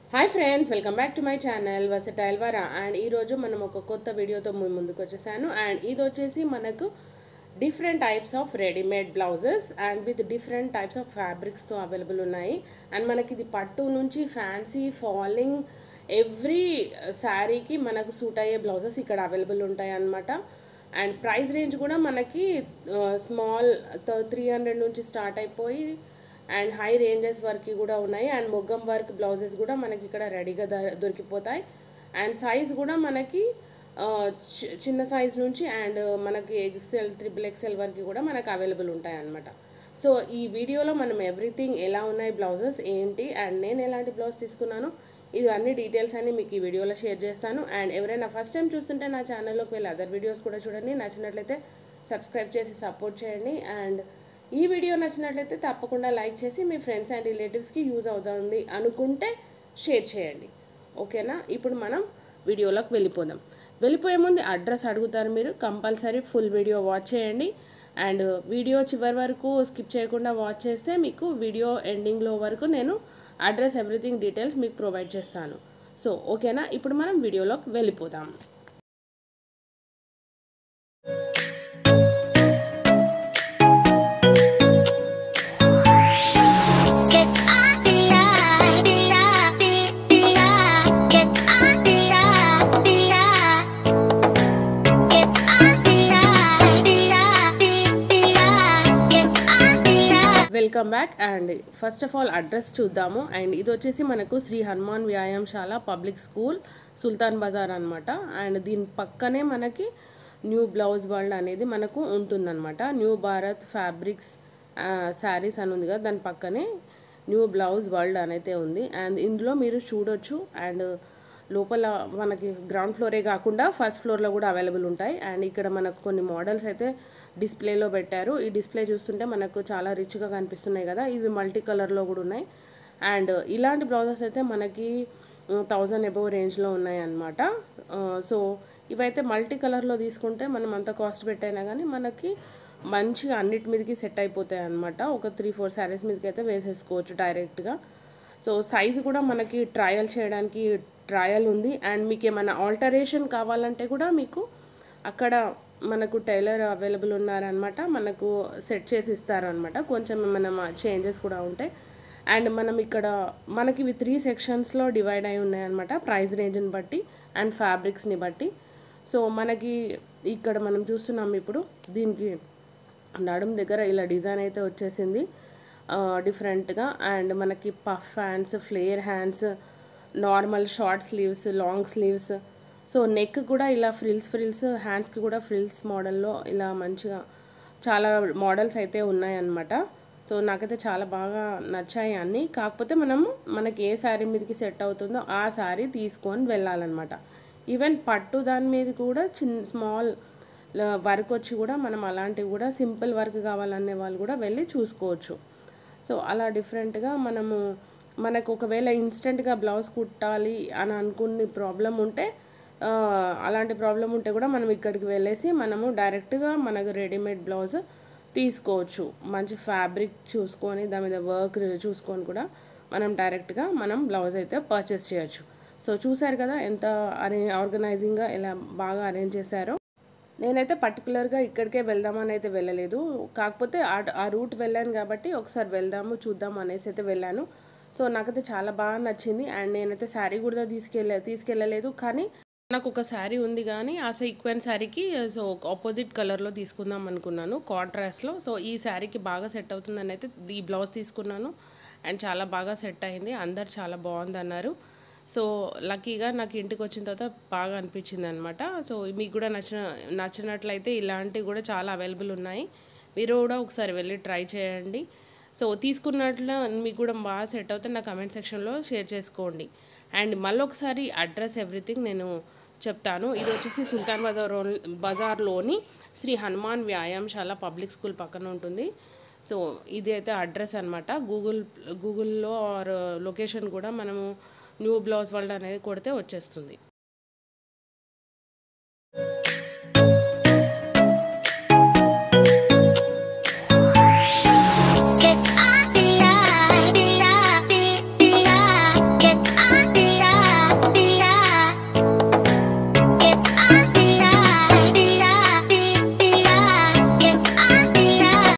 Hi friends welcome back to my channel versatile Vara and ఈరోజు మనం ఒక కొత్త వీడియోతో మీ ముందుకు వచ్చేసాను అండ్ ఇది వచ్చేసి మనకు different types of readymade blouses and with different types of ఫ్యాబ్రిక్స్తో అవైలబుల్ ఉన్నాయి అండ్ మనకి ఇది పట్టు నుంచి ఫ్యాన్సీ ఫాలింగ్ ఎవ్రీ శారీకి మనకు సూట్ అయ్యే బ్లౌజెస్ ఇక్కడ అవైలబుల్ ఉంటాయి అన్నమాట అండ్ ప్రైస్ రేంజ్ కూడా మనకి స్మాల్ త్రీ హండ్రెడ్ నుంచి స్టార్ట్ అయిపోయి అండ్ హై రేంజెస్ వరకు కూడా ఉన్నాయి అండ్ మొగ్గం వర్క్ బ్లౌజెస్ కూడా మనకి ఇక్కడ రెడీగా ద- దొరికిపోతాయి అండ్ సైజ్ కూడా మనకి ఆ, చి- చిన్న సైజ్ నుంచి అండ్ మనకి ఎక్సెల్ త్రిబుల్ ఎక్సెల్ వరకు కూడా మనకు అవైలబుల్ ఉంటాయి అన్నమాట సో ఈ వీడియోలో మనం ఎవ్రీథింగ్ ఎలా ఉన్నాయి బ్లౌజెస్ ఏంటి అండ్ నేను ఎలాంటి బ్లౌజ్ తీసుకున్నాను ఇది అన్ని డీటెయిల్స్ అన్ని మీకు ఈ వీడియోలో షేర్ చేస్తాను అండ్ ఎవరైనా ఫస్ట్ టైం చూస్తుంటే నా ఛానల్లోకి వెళ్ళి అదర్ వీడియోస్ కూడా చూడండి నచ్చినట్లయితే సబ్స్క్రైబ్ చేసి సపోర్ట్ చేయండి అండ్ ఈ వీడియో నచ్చినట్లయితే తప్పకుండా లైక్ చేసి మీ ఫ్రెండ్స్ అండ్ రిలేటివ్స్కి యూజ్ అవుతుంది అనుకుంటే షేర్ చేయండి ఓకేనా ఇప్పుడు మనం వీడియోలోకి వెళ్ళిపోదాం వెళ్ళిపోయే ముందు అడ్రస్ అడుగుతారు మీరు కంపల్సరీ ఫుల్ వీడియో వాచ్ చేయండి అండ్ వీడియో చివరి వరకు స్కిప్ చేయకుండా వాచ్ చేస్తే మీకు వీడియో ఎండింగ్లో వరకు నేను అడ్రస్ ఎవ్రీథింగ్ డీటెయిల్స్ మీకు ప్రొవైడ్ చేస్తాను సో ఓకేనా ఇప్పుడు మనం వీడియోలోకి వెళ్ళిపోదాం Get on the eye, the eye, the the eye. Get on the eye, the eye. Get on the eye, the eye, the the eye. Get on the eye. Welcome back and first of all address చూద్దాము and ఇది వచ్చేసి మనకు శ్రీ హనుమాన్ వ్యాయామశాల public school సుల్తాన్ బజార్ అనమాట and దీని పక్కనే మనకి new blouse world అనేది మనకు ఉంటుందన్నమాట న్యూ భారత్ ఫ్యాబ్రిక్స్ శారీస్ అని ఉంది కదా దాని పక్కనే న్యూ బ్లౌజ్ వరల్డ్ అనైతే ఉంది అండ్ ఇందులో మీరు చూడొచ్చు అండ్ లోపల మనకి గ్రౌండ్ ఫ్లోరే కాకుండా ఫస్ట్ ఫ్లోర్లో కూడా అవైలబుల్ ఉంటాయి అండ్ ఇక్కడ మనకు కొన్ని మోడల్స్ అయితే డిస్ప్లేలో పెట్టారు ఈ డిస్ప్లే చూస్తుంటే మనకు చాలా రిచ్గా కనిపిస్తున్నాయి కదా ఇవి మల్టీ కలర్లో కూడా ఉన్నాయి అండ్ ఇలాంటి బ్లౌజెస్ అయితే మనకి థౌజండ్ అబవ్ రేంజ్లో ఉన్నాయి అన్నమాట సో ఇవైతే మల్టీ కలర్లో తీసుకుంటే మనం అంత కాస్ట్ పెట్టైనా కానీ మనకి మంచిగా అన్నిటి మీదకి సెట్ అయిపోతాయి అన్నమాట ఒక త్రీ ఫోర్ శారీస్ మీదకి అయితే వేసేసుకోవచ్చు డైరెక్ట్గా సో సైజు కూడా మనకి ట్రయల్ చేయడానికి ట్రయల్ ఉంది అండ్ మీకు ఏమైనా ఆల్టరేషన్ కావాలంటే కూడా మీకు అక్కడ మనకు టైలర్ అవైలబుల్ ఉన్నారనమాట మనకు సెట్ చేసి ఇస్తారనమాట కొంచెం ఏమైనా చేంజెస్ కూడా ఉంటాయి అండ్ మనం ఇక్కడ మనకి ఇవి త్రీ సెక్షన్స్లో డివైడ్ అయి ఉన్నాయన్నమాట ప్రైస్ రేంజ్ని బట్టి అండ్ ఫ్యాబ్రిక్స్ని బట్టి సో మనకి ఇక్కడ మనం చూస్తున్నాం ఇప్పుడు దీనికి నడుం దగ్గర ఇలా డిజైన్ అయితే వచ్చేసింది డిఫరెంట్గా అండ్ మనకి puff hands flare hands normal short sleeves long sleeves so neck కూడా ఇలా ఫ్రిల్స్ ఫ్రిల్స్ హ్యాండ్స్కి కూడా ఫ్రిల్స్ మోడల్లో ఇలా మంచిగా చాలా మోడల్స్ అయితే ఉన్నాయన్నమాట సో నాకైతే చాలా బాగా నచ్చాయి అన్నీ కాకపోతే మనము మనకి ఏ శారీ మీదకి సెట్ అవుతుందో ఆ శారీ తీసుకొని వెళ్ళాలన్నమాట ఈవెన్ పట్టు దాని మీద కూడా చిన్న స్మాల్ వర్క్ వచ్చి కూడా మనం అలాంటివి కూడా సింపుల్ వర్క్ కావాలనే వాళ్ళు కూడా వెళ్ళి చూసుకోవచ్చు సో అలా డిఫరెంట్గా మనము మనకు ఒకవేళ ఇన్స్టెంట్గా బ్లౌజ్ కుట్టాలి అని అనుకుని ప్రాబ్లం ఉంటే ఆ, అలాంటి ప్రాబ్లం ఉంటే కూడా మనం ఇక్కడికి వెళ్ళేసి మనము డైరెక్ట్గా మనకు రెడీమేడ్ బ్లౌజ్ తీసుకోవచ్చు మంచి ఫ్యాబ్రిక్ చూసుకొని దాని మీద వర్క్ చూసుకొని కూడా మనం డైరెక్ట్గా మనం బ్లౌజ్ అయితే పర్చేస్ చేయొచ్చు సో చూసారు కదా ఎంత అరే ఆర్గనైజింగ్గా ఎలా బాగా అరేంజ్ చేశారో నేనైతే పర్టికులర్గా ఇక్కడికే వెళ్దామని అయితే వెళ్ళలేదు కాకపోతే ఆ ఆ రూట్ వెళ్ళాను కాబట్టి ఒకసారి వెళ్దాము చూద్దాం అనేసి అయితే వెళ్ళాను సో నాకైతే చాలా బాగా నచ్చింది అండ్ నేనైతే శారీ కూడా తీసుకెళ్ళ తీసుకెళ్ళలేదు కానీ నాకు ఒక శారీ ఉంది కానీ ఆ సీక్వెన్స్ శారీకి సో ఆపోజిట్ కలర్లో తీసుకుందాం అనుకున్నాను కాంట్రాస్ట్లో సో ఈ శారీకి బాగా సెట్ అవుతుందని అయితే ఈ బ్లౌజ్ తీసుకున్నాను అండ్ చాలా బాగా సెట్ అయింది అందరు చాలా బాగుంది అన్నారు సో లక్కీగా నాకు ఇంటికి వచ్చిన తర్వాత బాగా అనిపించింది అనమాట సో మీకు కూడా నచ్చిన నచ్చినట్లయితే ఇలాంటివి కూడా చాలా అవైలబుల్ ఉన్నాయి మీరు కూడా ఒకసారి వెళ్ళి ట్రై చేయండి సో తీసుకున్నట్లు మీకు కూడా బాగా సెట్ అవుతే నా కమెంట్ సెక్షన్లో షేర్ చేసుకోండి అండ్ మళ్ళీ ఒకసారి అడ్రస్ ఎవ్రీథింగ్ నేను చెప్తాను ఇది వచ్చేసి సుల్తాన్ బజార్ బజార్లోని శ్రీ హనుమాన్ వ్యాయామశాల పబ్లిక్ స్కూల్ పక్కన ఉంటుంది సో ఇది అయితే అడ్రస్ అనమాట గూగుల్ గూగుల్లో ఆర్ లొకేషన్ కూడా మనము న్యూ బ్లౌజ్ వరల్డ్ అనేది కొడితే వచ్చేస్తుంది